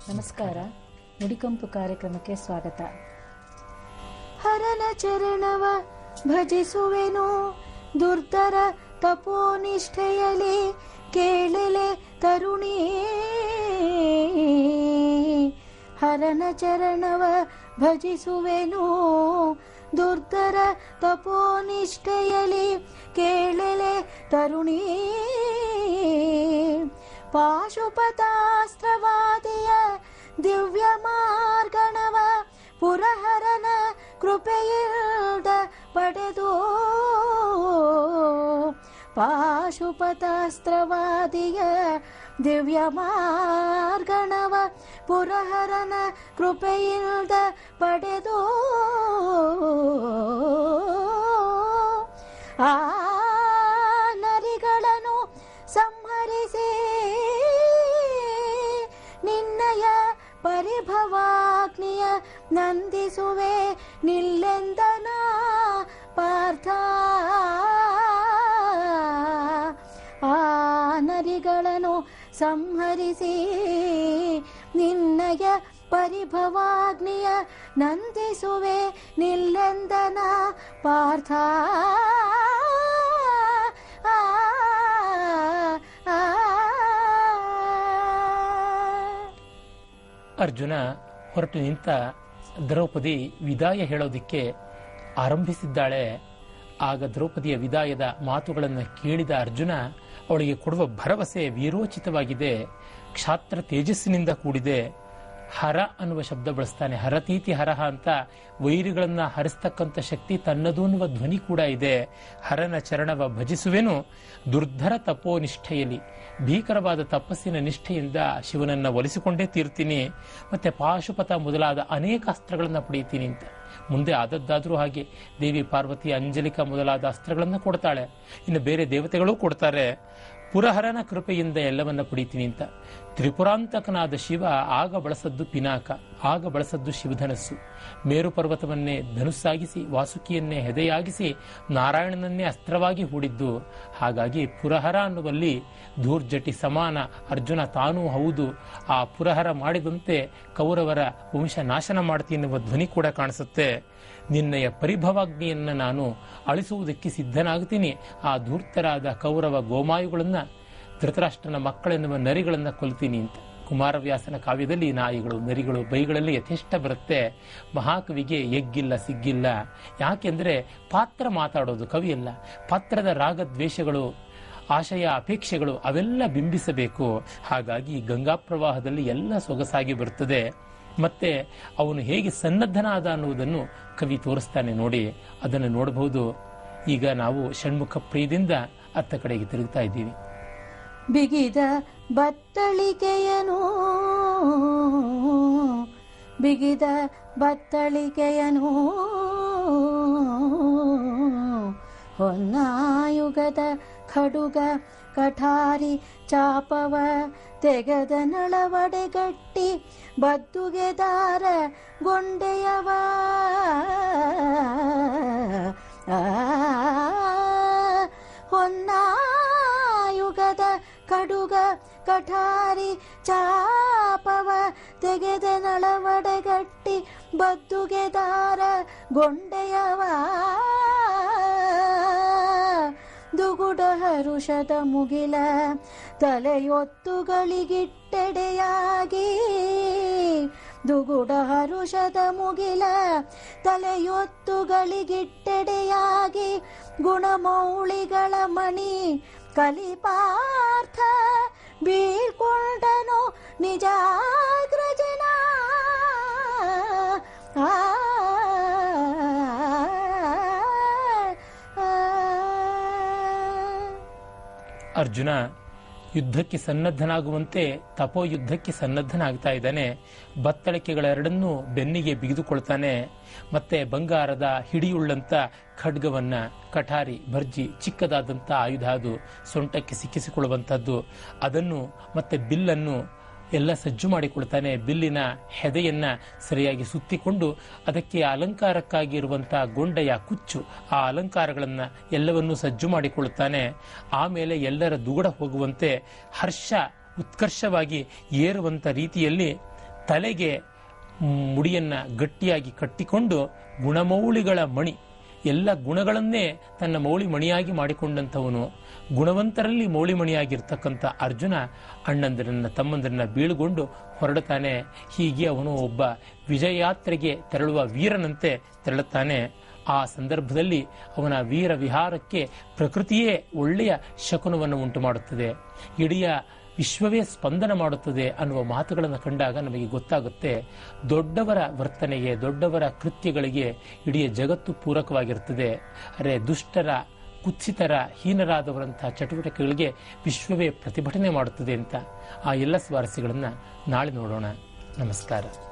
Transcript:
ನಮಸ್ಕಾರ ನುಡಿಕಂಪು ಕಾರ್ಯಕ್ರಮಕ್ಕೆ ಸ್ವಾಗತ ಹರನ ಚರಣವ ಭಜಿಸುವೆನು ದುರ್ಧರ ತಪೋನಿಷ್ಠೆಯಲಿ ಕೇಳಲೆ ತರುಣಿ ಹರನ ಚರಣವ ಭಜಿಸುವೆನು ದುರ್ಧರ ತಪೋನಿಷ್ಠೆಯಲಿ ಕೇಳಲೆ ತರುಣಿ ಪಾಶುಪತಾಸ್ತ್ರವಾದಿಯ ದಿವ್ಯ ಮಾರ್ಗಣವ ಪುರಹರನ ಕೃಪೆಯಿಲ್ದ ಪಡೆದು ಪಾಶುಪತಾಸ್ತ್ರವಾದಿಯ ದಿವ್ಯ ಮಾರ್ಗಣವ ಪುರಹರನ ಕೃಪೆಯಿಲ್ದ ಪಡೆದು ಆ ನರಿಗಳನ್ನು ಸಂಹರಿಸಿ ನಿನ್ನಯ ಪರಿಭವಾಗ್ನಿಯ ನಂದಿಸುವೆ ನಿಲ್ಲೆಂದನ ಪಾರ್ಥ ಆ ನರಿಗಳನ್ನು ಸಂಹರಿಸಿ ನಿನ್ನಯ ಪರಿಭವಾಗ್ನಿಯ ನಂದಿಸುವೆ ನಿಲ್ಲೆಂದನ ಪಾರ್ಥ ಆ, ಆ, ಅರ್ಜುನ ಹೊರಟು ನಿಂತ ದ್ರೌಪದಿ ವಿದಾಯ ಹೇಳೋದಿಕ್ಕೆ ಆರಂಭಿಸಿದ್ದಾಳೆ ಆಗ ದ್ರೌಪದಿಯ ವಿದಾಯದ ಮಾತುಗಳನ್ನು ಕೇಳಿದ ಅರ್ಜುನ ಅವಳಿಗೆ ಕೊಡುವ ಭರವಸೆ ವೀರೋಚಿತವಾಗಿದೆ ಕ್ಷಾತ್ರ ತೇಜಸ್ಸಿನಿಂದ ಕೂಡಿದೆ ಹರ ಅನ್ನುವ ಶಬ್ದ ಬಳಸ್ತಾನೆ ಹರತೀತಿ ಹರಹ ಅಂತ ವೈರಿಗಳನ್ನ ಹರಿಸ್ತಕ್ಕಂಥ ಶಕ್ತಿ ತನ್ನದು ಅನ್ನುವ ಧ್ವನಿ ಕೂಡ ಇದೆ ಹರನ ಚರಣವ ಭಜಿಸುವೆನು ದುರ್ಧರ ತಪೋನಿಷ್ಠೆಯಲ್ಲಿ ಭೀಕರವಾದ ತಪಸ್ಸಿನ ನಿಷ್ಠೆಯಿಂದ ಶಿವನನ್ನ ಒಲಿಸಿಕೊಂಡೇ ತೀರ್ತೀನಿ ಮತ್ತೆ ಪಾಶುಪತ ಮೊದಲಾದ ಅನೇಕ ಅಸ್ತ್ರಗಳನ್ನ ಪಡೆಯುತ್ತೀನಿ ಅಂತ ಮುಂದೆ ಆದದ್ದಾದ್ರೂ ಹಾಗೆ ದೇವಿ ಪಾರ್ವತಿ ಅಂಜಲಿಕ ಮೊದಲಾದ ಅಸ್ತ್ರಗಳನ್ನ ಕೊಡ್ತಾಳೆ ಇನ್ನು ಬೇರೆ ದೇವತೆಗಳು ಕೊಡ್ತಾರೆ ಪುರಹರನ ಕೃಪೆಯಿಂದ ಎಲ್ಲವನ್ನ ಪಡಿತೀನಿ ಅಂತ ತ್ರಿಪುರಾಂತಕನಾದ ಶಿವ ಆಗ ಬಳಸದ್ದು ಪಿನಾಕ ಆಗ ಬಳಸದ್ದು ಶಿವಧನಸ್ಸು ಮೇರು ಪರ್ವತವನ್ನೇ ಧನುಸ್ಸಾಗಿಸಿ ವಾಸುಕಿಯನ್ನೇ ಹೆದೆಯಾಗಿಸಿ ನಾರಾಯಣನನ್ನೇ ಅಸ್ತ್ರವಾಗಿ ಹೂಡಿದ್ದು ಹಾಗಾಗಿ ಪುರಹರ ಅನ್ನುವಲ್ಲಿ ಧೂರ್ಜಟಿ ಸಮಾನ ಅರ್ಜುನ ತಾನೂ ಹೌದು ಆ ಪುರಹರ ಮಾಡಿದಂತೆ ಕೌರವರ ವಂಶ ನಾಶನ ಮಾಡ್ತೀನಿ ಎನ್ನುವ ಧ್ವನಿ ಕೂಡ ಕಾಣಿಸುತ್ತೆ ನಿನ್ನಯ ಪರಿಭವಾಗ್ನಿಯನ್ನ ನಾನು ಅಳಿಸುವುದಕ್ಕೆ ಸಿದ್ಧನಾಗ್ತೀನಿ ಆ ಧೂರ್ತರಾದ ಕೌರವ ಗೋಮಾಯುಗಳನ್ನ ಧೃತರಾಷ್ಟ್ರನ ಮಕ್ಕಳೆನ್ನುವ ನರಿಗಳನ್ನ ಕೊಲ್ತೀನಿ ಅಂತ ಕುಮಾರವ್ಯಾಸನ ಕಾವ್ಯದಲ್ಲಿ ನಾಯಿಗಳು ನರಿಗಳು ಬೈಗಳಲ್ಲಿ ಯಥೇಷ್ಟ ಬರುತ್ತೆ ಮಹಾಕವಿಗೆ ಎಗ್ಗಿಲ್ಲ ಸಿಗ್ಗಿಲ್ಲ ಯಾಕೆಂದ್ರೆ ಪಾತ್ರ ಮಾತಾಡೋದು ಕವಿಯಲ್ಲ ಪಾತ್ರದ ರಾಗದ್ವೇಷಗಳು ಆಶಯ ಅಪೇಕ್ಷೆಗಳು ಅವೆಲ್ಲ ಬಿಂಬಿಸಬೇಕು ಹಾಗಾಗಿ ಗಂಗಾ ಪ್ರವಾಹದಲ್ಲಿ ಎಲ್ಲ ಸೊಗಸಾಗಿ ಬರುತ್ತದೆ ಮತ್ತೆ ಅವನು ಹೇಗೆ ಸನ್ನದ್ಧನಾದ ಅನ್ನುವುದನ್ನು ಕವಿ ತೋರಿಸ್ತಾನೆ ನೋಡಿ ಅದನ್ನು ನೋಡಬಹುದು ಈಗ ನಾವು ಷಣ್ಮುಖ ಪ್ರಿಯದಿಂದ ಅತ್ತ ಕಡೆಗೆ ತಿರುಗ್ತಾ ಇದ್ದೀವಿ ಬಿಗಿದ ಬತ್ತಳಿಕೆಯನು ಬಿಗಿದ ಬತ್ತಳಿಕೆಯನು ಹೊನ್ನಾಯುಗದ ಖಡುಗ ಕಠಾರಿ ಚಾಪವ ತೆಗೆದ ನಳವಡೆಗಟ್ಟಿ ಬದ್ದುಗೆದಾರ ಗೊಂಡೆಯವ ಆ, ಹೊನ್ನಾಯುಗದ ಕಡುಗ ಕಠಾರಿ ಚಾಪವ ತೆಗೆದ ನಳವಡೆಗಟ್ಟಿ ಬದ್ದುಗೆದಾರ ಗೊಂಡೆಯವ ದುಗುಡ ಹರುಷದ ಮುಗಿಲ ತಲೆಯೊತ್ತುಗಳಿಗಿಟ್ಟೆಡೆಯಾಗಿ ದುಗುಡ ಹರುಷದ ಮುಗಿಲ ತಲೆಯೊತ್ತುಗಳಿಗಿಟ್ಟೆಡೆಯಾಗಿ ಗುಣಮೌಳಿಗಳ ಮಣಿ ಕಲಿಪಾರ್ಥ ಬೀಳ್ಕೊಂಡನು ನಿಜಾಗ್ರಜನ ಆ, ಆ, ಅರ್ಜುನ ಯುದ್ಧಕ್ಕೆ ಸನ್ನದ್ಧನಾಗುವಂತೆ ತಪೋ ಯುದ್ಧಕ್ಕೆ ಸನ್ನದ್ಧನಾಗ್ತಾ ಇದ್ದಾನೆ ಬತ್ತಳಿಕೆಗಳೆರಡನ್ನೂ ಬೆನ್ನಿಗೆ ಬಿಗಿದುಕೊಳ್ತಾನೆ ಮತ್ತೆ ಬಂಗಾರದ ಹಿಡಿಯುಳ್ಳಂತ ಖಡ್ಗವನ್ನ ಕಠಾರಿ ಭರ್ಜಿ ಚಿಕ್ಕದಾದಂಥ ಆಯುಧ ಅದು ಸೊಂಟಕ್ಕೆ ಸಿಕ್ಕಿಸಿಕೊಳ್ಳುವಂಥದ್ದು ಅದನ್ನು ಮತ್ತೆ ಬಿಲ್ಲನ್ನು ಎಲ್ಲ ಸಜ್ಜು ಮಾಡಿಕೊಳ್ತಾನೆ ಬಿಲ್ಲಿನ ಹೆದೆಯನ್ನ ಸರಿಯಾಗಿ ಸುತ್ತಿಕೊಂಡು ಅದಕ್ಕೆ ಅಲಂಕಾರಕ್ಕಾಗಿ ಇರುವಂತಹ ಗೊಂಡೆಯ ಕುಚ್ಚು ಆ ಅಲಂಕಾರಗಳನ್ನ ಎಲ್ಲವನ್ನೂ ಸಜ್ಜು ಮಾಡಿಕೊಳ್ಳುತ್ತಾನೆ ಆಮೇಲೆ ಎಲ್ಲರ ದುಗುಡ ಹೋಗುವಂತೆ ಹರ್ಷ ಉತ್ಕರ್ಷವಾಗಿ ಏರುವಂತ ರೀತಿಯಲ್ಲಿ ತಲೆಗೆ ಮುಡಿಯನ್ನ ಗಟ್ಟಿಯಾಗಿ ಕಟ್ಟಿಕೊಂಡು ಗುಣಮೌಳಿಗಳ ಮಣಿ ಎಲ್ಲ ಗುಣಗಳನ್ನೇ ತನ್ನ ಮೌಳಿ ಮಣಿಯಾಗಿ ಮಾಡಿಕೊಂಡಂಥವನು ಗುಣವಂತರಲ್ಲಿ ಮೌಳಿ ಮಣಿಯಾಗಿರ್ತಕ್ಕಂಥ ಅರ್ಜುನ ಅಣ್ಣಂದಿರನ್ನ ತಮ್ಮಂದಿರನ್ನ ಬೀಳುಗೊಂಡು ಹೊರಡುತ್ತಾನೆ ಹೀಗೆ ಅವನು ಒಬ್ಬ ವಿಜಯಯಾತ್ರೆಗೆ ತೆರಳುವ ವೀರನಂತೆ ತೆರಳುತ್ತಾನೆ ಆ ಸಂದರ್ಭದಲ್ಲಿ ಅವನ ವೀರ ವಿಹಾರಕ್ಕೆ ಪ್ರಕೃತಿಯೇ ಒಳ್ಳೆಯ ಶಕುನವನ್ನು ಉಂಟು ಮಾಡುತ್ತದೆ ಇಡೀ ವಿಶ್ವವೇ ಸ್ಪಂದನ ಮಾಡುತ್ತದೆ ಅನ್ನುವ ಮಾತುಗಳನ್ನು ಕಂಡಾಗ ನಮಗೆ ಗೊತ್ತಾಗುತ್ತೆ ದೊಡ್ಡವರ ವರ್ತನೆಗೆ ದೊಡ್ಡವರ ಕೃತ್ಯಗಳಿಗೆ ಇಡೀ ಜಗತ್ತು ಪೂರಕವಾಗಿರುತ್ತದೆ ಅರೆ ದುಷ್ಟರ ಕುತ್ಸಿತರ ಹೀನರಾದವರಂತಹ ಚಟುವಟಿಕೆಗಳಿಗೆ ವಿಶ್ವವೇ ಪ್ರತಿಭಟನೆ ಮಾಡುತ್ತದೆ ಅಂತ ಆ ಎಲ್ಲ ಸ್ವಾರಸ್ಯಗಳನ್ನು ನಾಳೆ ನೋಡೋಣ ನಮಸ್ಕಾರ